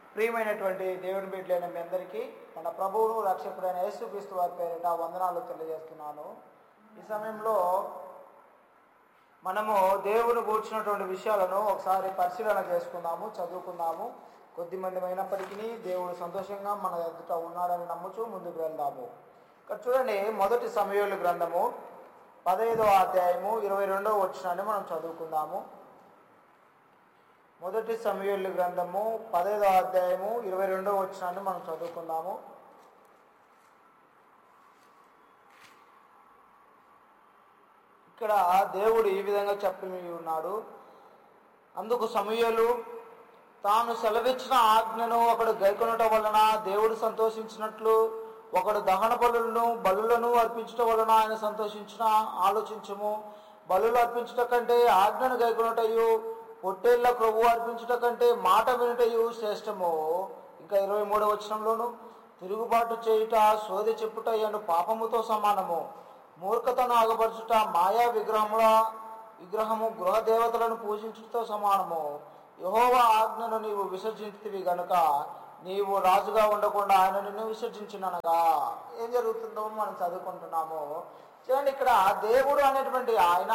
ప్రియమైనటువంటి దేవుని బిడ్డలైన మీ అందరికీ మన ప్రభువును రక్షకుడైన యేసుక్రీస్తు వారి పేరిట వందనాలు తెలియజేస్తున్నాను ఈ సమయంలో మనము దేవుని కూర్చున్నటువంటి విషయాలను ఒకసారి పరిశీలన చేసుకుందాము చదువుకుందాము కొద్దిమంది అయినప్పటికీ దేవుడు సంతోషంగా మన ఎదుట ఉన్నాడని నమ్ముచూ ముందుకు వెళ్దాము ఇక్కడ చూడండి మొదటి సమయాలు గ్రంథము పదహైదో అధ్యాయము ఇరవై రెండవ వచ్చినాన్ని మనం చదువుకుందాము మొదటి సమయాలు గ్రంథము పదహైదో అధ్యాయము ఇరవై రెండవ వచ్చినాన్ని మనం చదువుకుందాము ఇక్కడ దేవుడు ఈ విధంగా చెప్పి ఉన్నాడు అందుకు సమయలు తాను సెలవిచ్చిన ఆజ్ఞను ఒకడు గైకొనట వలన దేవుడు సంతోషించినట్లు ఒకడు దహన బలులను బలులను అర్పించటం వలన ఆయన సంతోషించిన ఆలోచించము బలులు అర్పించట కంటే ఆజ్ఞను గైకొనటయు పొట్టేళ్ల ప్రభు అర్పించట కంటే మాట వినుటయు శ్రేష్టము ఇంకా ఇరవై మూడవ వచనంలోను తిరుగుబాటు చేయుట సోది చెప్పుట అను పాపముతో సమానము మూర్ఖతను ఆగపరచుట మాయా విగ్రహముల విగ్రహము గృహ దేవతలను పూజించుటతో సమానము యహోవ ఆజ్ఞను నీవు విసర్జించితివి గనుక నీవు రాజుగా ఉండకుండా ఆయన నిన్ను విసర్జించిననగా ఏం జరుగుతుందో మనం చదువుకుంటున్నాము చూడండి ఇక్కడ దేవుడు అనేటువంటి ఆయన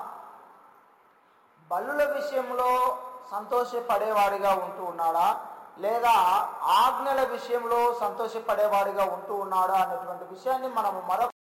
బలుల విషయంలో సంతోషపడేవాడిగా ఉంటూ ఉన్నాడా లేదా ఆజ్ఞల విషయంలో సంతోషపడేవాడిగా ఉంటూ ఉన్నాడా అనేటువంటి విషయాన్ని మనము మరొక